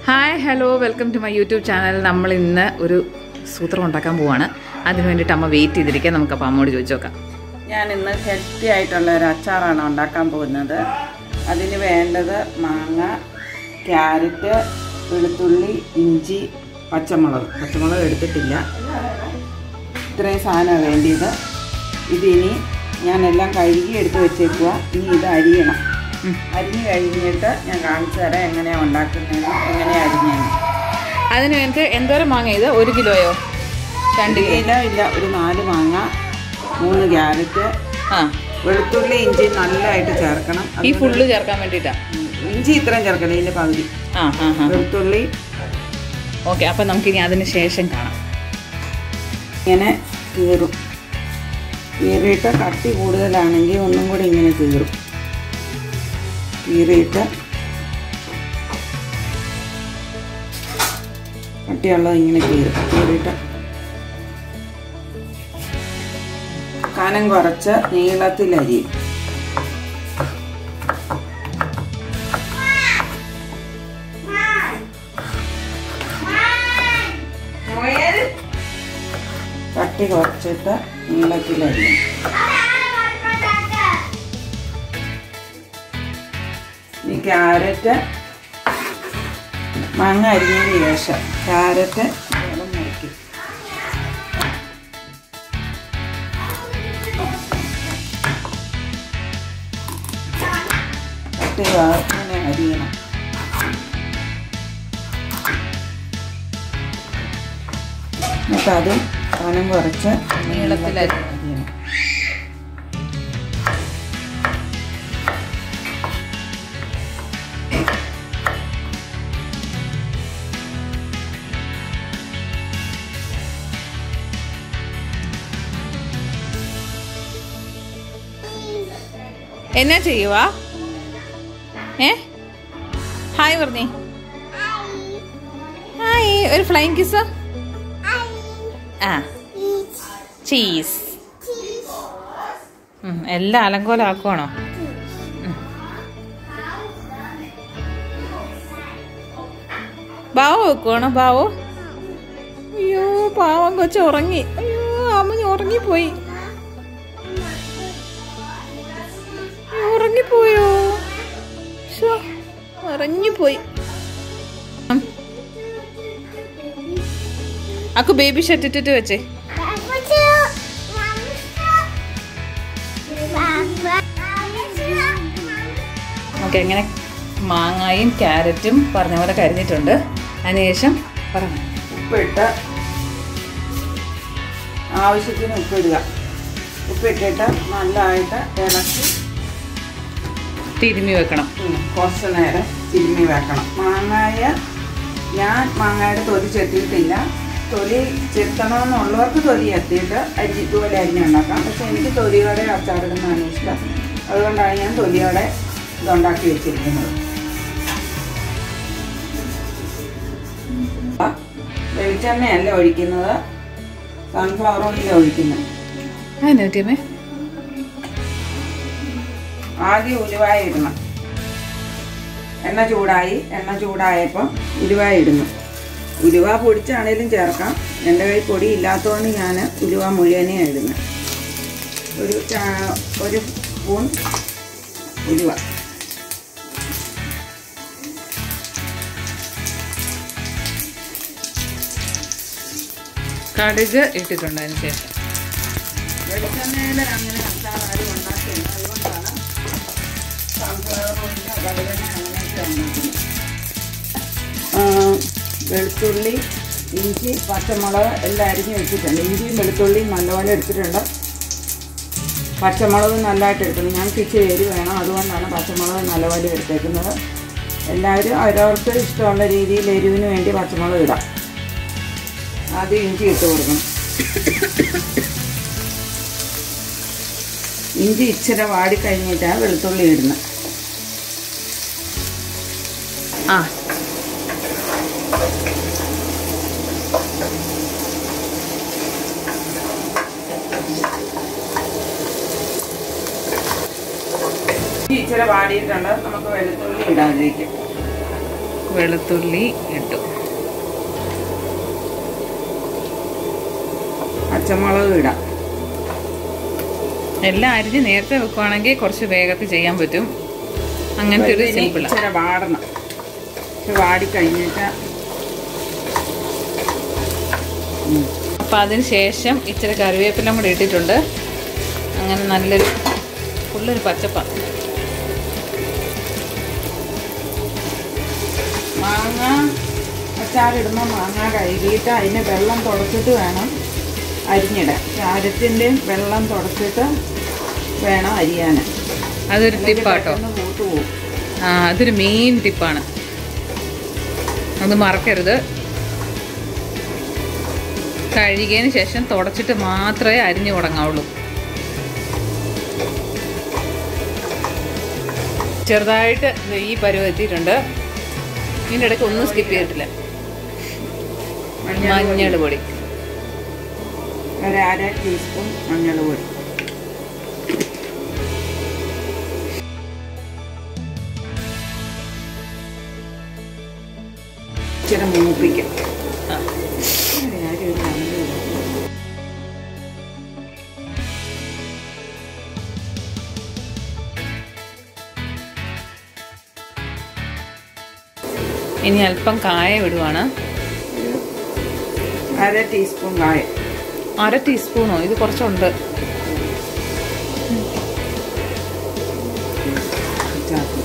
Hi hello welcome to my YouTube channel നമ്മൾ ഇന്ന് ഒരു സൂത്രം ഉണ്ടാക്കാൻ പോവാണ് അതിന് വേണ്ടിയിട്ട് അമ്മ വെയിറ്റ് ചെയ്തിരിക്കുക നമുക്ക് അപ്പോൾ അമ്മോട് ചോദിച്ചു നോക്കാം ഞാൻ ഇന്ന് ഹെൽത്തി ആയിട്ടുള്ള ഒരു അച്ചാറാണ് ഉണ്ടാക്കാൻ പോകുന്നത് അതിന് വേണ്ടത് മാങ്ങ ക്യാരറ്റ് വെളുത്തുള്ളി ഇഞ്ചി പച്ചമുളക് പച്ചമുളക് എടുത്തിട്ടില്ല ഇത്രയും സാധനമാണ് വേണ്ടിയത് ഇതിനി ഞാനെല്ലാം കഴുകി എടുത്ത് വെച്ചേക്കുക ഇനി ഇത് അരിയണം അരിഞ്ഞ് കഴിഞ്ഞിട്ട് ഞാൻ കാണിച്ചു തരാം എങ്ങനെയാണ് ഉണ്ടാക്കുന്നതെന്ന് എങ്ങനെയാണ് അരിഞ്ഞതെന്ന് അതിന് വേണ്ടിയിട്ട് എന്തോരം മാങ്ങ ഇത് ഒരു കിലോയോ രണ്ട് കിലോ ഇല്ല ഇല്ല ഒരു നാല് മാങ്ങ മൂന്ന് ക്യാരറ്റ് ആ വെളുത്തുള്ളി ഇഞ്ചി നല്ലതായിട്ട് ചേർക്കണം ഈ ഫുള്ള് ചേർക്കാൻ വേണ്ടിയിട്ടാണ് ഇഞ്ചി ഇത്രയും ചേർക്കണം ഇതിൻ്റെ പകുതി ആ ആ ആ വെളുത്തുള്ളി ഓക്കെ അപ്പം നമുക്കിനി അതിന് ശേഷം കാണാം ഇങ്ങനെ കീറും കീറിയിട്ട് കട്ടി കൂടുതലാണെങ്കിൽ ഒന്നും കൂടി ഇങ്ങനെ കീറും കീറിയിട്ട് കട്ടിയുള്ളത് ഇങ്ങനെ കീറും കീറിയിട്ട് കനം കുറച്ച് നീളത്തിലരിയും കട്ടി കുറച്ചിട്ട് നീളത്തിലരിയും ഈ ക്യാരറ്റ് മാങ്ങ അരിഞ്ഞതിന് ശേഷം ക്യാരറ്റ് വെള്ളം മുറിക്കും കട്ടി ഇങ്ങനെ അരിയണം എന്നിട്ട് അത് കനം കുറച്ച് നീളത്തിലരി- അരിയണം എന്നാ ചെയ്യുവാ ഏ ഹായ് പറഞ്ഞേ ഹായ് ഒരു ഫ്ലൈങ് കിസ് ആ ചീസ് ഉം, എല്ലാം അലങ്കോലാക്കുവാണോ ഉം. ബാവോ വെക്കുവാണോ ബാവോ അയ്യോ പാവം കൊച്ചു ഉറങ്ങി അയ്യോ അമ്മ ഉറങ്ങിപ്പോയി ഉറങ്ങിപ്പോയോ ശോ, ഉറങ്ങിപ്പോയി ഉം. അക്കു ബേബി ഷർട്ട് ഇട്ടിട്ട് വെച്ചേ ഓക്കെ അങ്ങനെ മാങ്ങായും ക്യാരറ്റും പറഞ്ഞ പോലെ കരിഞ്ഞിട്ടുണ്ട് അതിനുശേഷം പറഞ്ഞു ഉപ്പിട്ട് ആവശ്യത്തിന് ഉപ്പിടുക ഉപ്പിട്ടിട്ട് നല്ലതായിട്ട് ഇളക്കി തിരുമ്മി വെക്കണം ഉം, കുറച്ച് നേരം തിരുമ്മി വെക്കണം മാങ്ങായ ഞാൻ മാങ്ങയുടെ തൊലി ചെത്തിയിട്ടില്ല തൊലി ചെത്തണമെന്നുള്ളവർക്ക് തൊലി എത്തിയിട്ട് അരി ഇതുപോലെ അരിഞ്ഞുണ്ടാക്കാം പക്ഷെ എനിക്ക് തൊലിയോടെ അച്ചാറിടുന്നതാണ് ഇഷ്ടം അതുകൊണ്ടാണ് ഞാൻ തൊലിയോടെ ഇതുണ്ടാക്കി വെച്ചിരിക്കുന്നത് വെളിച്ചെണ്ണയല്ല ഒഴിക്കുന്നത് സൺഫ്ലവർ ഓയിലാണ് ഒഴിക്കുന്നത് അതിനെ പറ്റിയമ്മേ ആദ്യം ഉലുവായ ഇടണം എണ്ണ ചൂടായി എണ്ണ ചൂടായപ്പം ഉലുവായ ഇടുന്നു ഉലുവ പൊടിച്ചാണേലും ചേർക്കാം എൻ്റെ കൈ പൊടി ഇല്ലാത്തതുകൊണ്ട് ഞാൻ ഉലുവ മുഴുവനെയാണ് ഇടുന്നത് ഒരു ചാ- ഒരു സ്പൂൺ ഉലുവ കടുക് ഇട്ടിട്ടുണ്ട് അതിന് ശേഷം വെളിച്ചെണ്ണയിൽ അങ്ങനെ അച്ചാർ ആരും ഉണ്ടാക്കിയില്ല അതുകൊണ്ടാണ് സൺഫ്ലവർ ഓയിലോ കടുകെണ്ണ അങ്ങനെയൊക്കെ ഉണ്ടാക്കുന്നത് ആ, വെളുത്തുള്ളി ഇഞ്ചി പച്ചമുളക് എല്ലാം അരിഞ്ഞ് വെച്ചിട്ടുണ്ട് ഇഞ്ചിയും വെളുത്തുള്ളിയും നല്ലപോലെ എടുത്തിട്ടുണ്ട് പച്ചമുളക് നല്ലതായിട്ട് എടുക്കണം ഞങ്ങൾക്ക് ഇച്ചിരി എരി വേണം അതുകൊണ്ടാണ് പച്ചമുളക് നല്ലപോലെ എടുത്തേക്കുന്നത് എല്ലാവരും അവരവർക്ക് ഇഷ്ടമുള്ള രീതിയിൽ എരിവിന് വേണ്ടി പച്ചമുളക് ഇടാം ആദ്യം ഇഞ്ചി ഇട്ട് കൊടുക്കണം ഇഞ്ചി ഇച്ചിരി വാടിക്കഴിഞ്ഞിട്ടാണ് വെളുത്തുള്ളി ഇടുന്നത് ആ ഇഞ്ചി ഇച്ചിരി വാടിയിട്ടുണ്ട് നമുക്ക് വെളുത്തുള്ളി ഇടാതിരിക്കും വെളുത്തുള്ളി ഇട്ടു പച്ചമുളക് ഇടാം എല്ലാം അരിഞ്ഞ് നേരത്തെ വെക്കുവാണെങ്കിൽ കുറച്ച് വേഗത്തിൽ ചെയ്യാൻ പറ്റും അങ്ങനത്തെ ഒരു ഇതിനി സിമ്പിളാണ് ഇച്ചിരി വാടണം ഇത് വാടി കഴിഞ്ഞിട്ട് അപ്പം അതിന് ശേഷം ഇച്ചിരി കറിവേപ്പില കൂടി ഇട്ടിട്ടുണ്ട് അങ്ങനെ നല്ലൊരു ഫുള്ളൊരു പച്ചപ്പ മാങ്ങ അച്ചാറിടുമ്പോൾ മാങ്ങ കഴുകിയിട്ട് അതിന് വെള്ളം തുടച്ചിട്ട് വേണം അരിഞ്ഞിടാൻ ക്യാരറ്റിൻ്റെ വെള്ളം തുടച്ചിട്ട് വേണം അരിയാൻ അതൊരു ടിപ്പാട്ടോ കൂട്ടു പോകും ആ അതൊരു മെയിൻ ടിപ്പാണ് അത് മറക്കരുത് കഴുകിയതിന് ശേഷം തുടച്ചിട്ട് മാത്രമേ അരിഞ്ഞു തുടങ്ങാവുള്ളൂ ചെറുതായിട്ട് ദേ ഈ പരുവം എത്തിയിട്ടുണ്ട് ഇതിൻ്റെ ഇടയ്ക്ക് ഒന്നും സ്കിപ്പ് ചെയ്തിട്ടില്ല മഞ്ഞൾ പൊടി ഒരു അര ടീസ്പൂൺ മഞ്ഞൾ പൊടി ഇച്ചിരി മൂപ്പിക്കും ആ. ഇനി അല്പം കായ വിടുവാണ് അര ടീസ്പൂൺ കായം അര ടീസ്പൂണോ ഇത് കുറച്ചുണ്ട് ചേർക്കും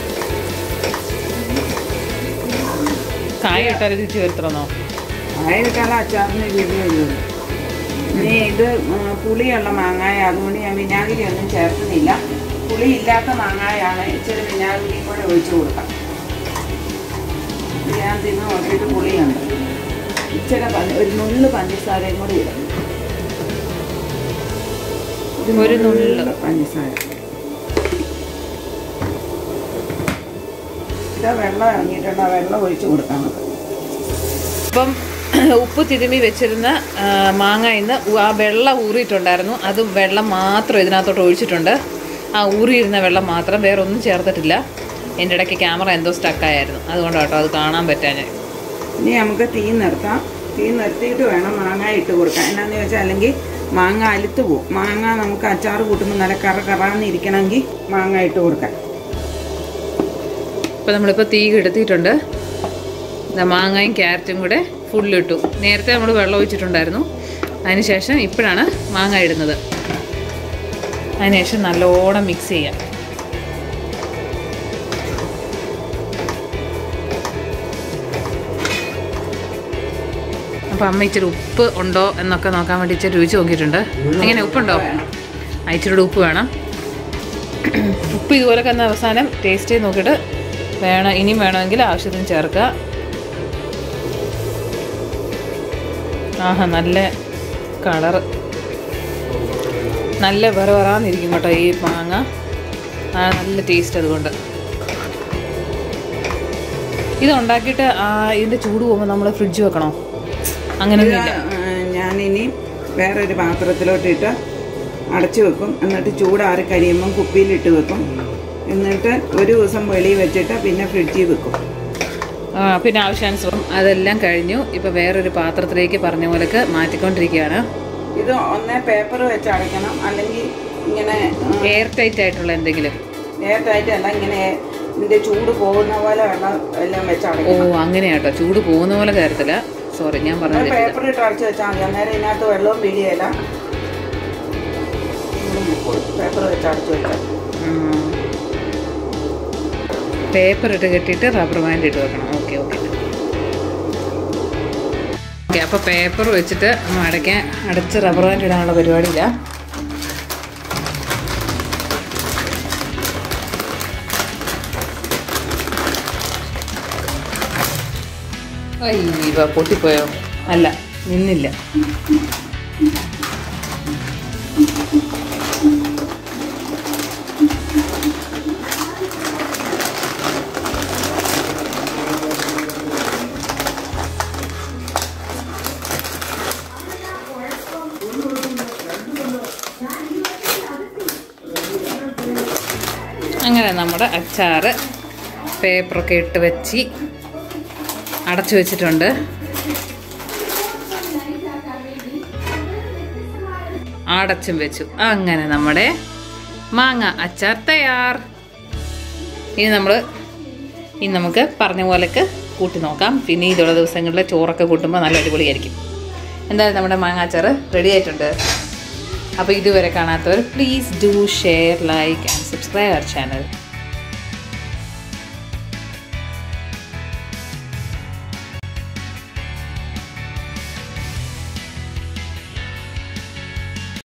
കായ ഇട്ടാൽ രുചി വരുത്തണമെന്നോ കായക്കാല അച്ചാറിന് രുചി വരുള്ളൂ ഇനി ഇത് ഉം, പുളിയുള്ള മാങ്ങായ അതുകൊണ്ട് ഞാൻ വിനാഗിരി ഒന്നും ചേർക്കുന്നില്ല പുളി ഇല്ലാത്ത മാങ്ങായാണ് ഇച്ചിരി വിനാഗിരിയും കൂടെ ഒഴിച്ചു കൊടുക്കാം ഇത് ഞാൻ തിന്ന് നോക്കിയിട്ട് പുളിയുണ്ട് ഇച്ചിരി പഞ്ച ഒരു നുള്ള് പഞ്ചസാരയും കൂടി ഇടും ഒരു നുള്ള്. പഞ്ചസാര ഇത് വെള്ളം ഇറങ്ങിയിട്ടുണ്ട് ആ വെള്ളം ഒഴിച്ചു കൊടുക്കാം നമുക്ക് അപ്പം ഉപ്പ് തിരുമ്മി വെച്ചിരുന്ന ആ, മാങ്ങ ഇന്ന് ആ വെള്ളം ഊറിയിട്ടുണ്ടായിരുന്നു അത് വെള്ളം മാത്രം ഇതിനകത്തോട്ട് ഒഴിച്ചിട്ടുണ്ട് ആ ഊറിയിരുന്ന വെള്ളം മാത്രം വേറെ ഒന്നും ചേർത്തിട്ടില്ല എൻ്റെ ഇടയ്ക്ക് ക്യാമറ എന്തോ സ്റ്റക്കായിരുന്നു അതുകൊണ്ട് കേട്ടോ അത് കാണാൻ പറ്റാൻ ഇനി നമുക്ക് തീ നിർത്താം തീ നിർത്തിയിട്ട് വേണം മാങ്ങ ഇട്ട് കൊടുക്കാൻ എന്നാന്ന് ചോദിച്ചാൽ അല്ലെങ്കിൽ മാങ്ങ അലുത്ത് പോകും മാങ്ങ നമുക്ക് അച്ചാർ കൂട്ടുമ്പോൾ നല്ല കറ കറാന്ന് ഇരിക്കണമെങ്കിൽ മാങ്ങ ഇട്ട് കൊടുക്കാൻ അപ്പോൾ നമ്മളിപ്പോൾ തീ കെടുത്തിയിട്ടുണ്ട് ദാ മാങ്ങയും ക്യാരറ്റും കൂടെ ഫുള്ളിട്ടു നേരത്തെ നമ്മൾ വെള്ളം ഒഴിച്ചിട്ടുണ്ടായിരുന്നു അതിനുശേഷം ഇപ്പോഴാണ് മാങ്ങ ഇടുന്നത് അതിനുശേഷം നല്ലോണം മിക്സ് ചെയ്യാം അപ്പോൾ അമ്മ ഇച്ചിരി ഉപ്പ് ഉണ്ടോ എന്നൊക്കെ നോക്കാൻ വേണ്ടി ഇച്ചിരി രുചി നോക്കിയിട്ടുണ്ട് എങ്ങനെ ഉപ്പുണ്ടോ ആ ഇച്ചിരി കൂടെ ഉപ്പ് വേണം ഉപ്പ് ഇതുപോലെ തന്നെ അവസാനം ടേസ്റ്റ് ചെയ്ത് നോക്കിയിട്ട് വേണം ഇനിയും വേണമെങ്കിൽ ആവശ്യത്തിന് ചേർക്കുക ആഹാ നല്ല കളറ് നല്ല വെറ വറാന്നിരിക്കും കേട്ടോ ഈ മാങ്ങ ആ നല്ല ടേസ്റ്റ് അതുകൊണ്ട് ഇത് ഉണ്ടാക്കിയിട്ട് ആ ഇതിൻ്റെ ചൂട് പോകുമ്പോൾ നമ്മൾ ഫ്രിഡ്ജ് വെക്കണോ അങ്ങനെയൊന്നുമില്ല ഇത് ഞാനിനി വേറൊരു പാത്രത്തിലോട്ട് ഇട്ട് അടച്ചു വെക്കും എന്നിട്ട് ചൂടാറി കഴിയുമ്പം കുപ്പിയിലിട്ട് വെക്കും എന്നിട്ട് ഒരു ദിവസം വെളിയിൽ വെച്ചിട്ട് പിന്നെ ഫ്രിഡ്ജിൽ വെക്കും ആ, പിന്നെ ആവശ്യാനുസരണം അതെല്ലാം കഴിഞ്ഞു ഇപ്പോൾ വേറൊരു പാത്രത്തിലേക്ക് പറഞ്ഞ പോലൊക്കെ മാറ്റിക്കൊണ്ടിരിക്കുകയാണ് ഇത് ഒന്നേ പേപ്പർ വെച്ച് അടയ്ക്കണം അല്ലെങ്കിൽ ഇങ്ങനെ എയർ ടൈറ്റ് ആയിട്ടുള്ള എന്തെങ്കിലും നേരത്തായിട്ട് അല്ല ഇങ്ങനെ ഇതിന്റെ ചൂട് പോകുന്ന പോലെ വെള്ളം എല്ലാം വെച്ച് ഓ അടയ്ക്കണം അങ്ങനെയാട്ടോ ചൂട് പോകുന്ന പോലെ കാര്യത്തില്ല സോറി ഞാൻ പറഞ്ഞത് തെറ്റില്ല. പേപ്പർ ഇട്ട് അടച്ച് വെച്ചാൽ മതി അന്നേരം ഇതിനകത്ത് വെള്ളവും പിടിയല്ല പേപ്പർ വെച്ച് അടച്ച് വെച്ചാൽ ഉം. പേപ്പർ ഇട്ട് കെട്ടിയിട്ട് റബ്ബർ ബാൻഡ് ഇട്ട് വെക്കണം ഓക്കെ ഓക്കെ ഓക്കെ അപ്പോൾ പേപ്പർ വെച്ചിട്ട് നമ്മൾ അടയ്ക്കാൻ അടച്ച് റബ്ബർ ബാൻഡ് ഇടാനുള്ള പരിപാടിയില്ല അയ്യോ പൊട്ടിപ്പോയോ അല്ല നിന്നില്ല അങ്ങനെ നമ്മുടെ അച്ചാറ് പേപ്പറൊക്കെ ഇട്ട് വെച്ച് അടച്ചു വെച്ചിട്ടുണ്ട് അടച്ചും വെച്ചു അങ്ങനെ നമ്മുടെ മാങ്ങ അച്ചാർ തയ്യാർ ഇനി നമ്മൾ ഇനി നമുക്ക് പറഞ്ഞ പോലെയൊക്കെ കൂട്ടി നോക്കാം പിന്നെ ഇതുള്ള ദിവസങ്ങളിൽ ചോറൊക്കെ കൂട്ടുമ്പോൾ നല്ല അടിപൊളിയായിരിക്കും എന്തായാലും നമ്മുടെ മാങ്ങ അച്ചാർ റെഡി ആയിട്ടുണ്ട് അപ്പോൾ ഇതുവരെ കാണാത്തവർ please do share like and subscribe our channel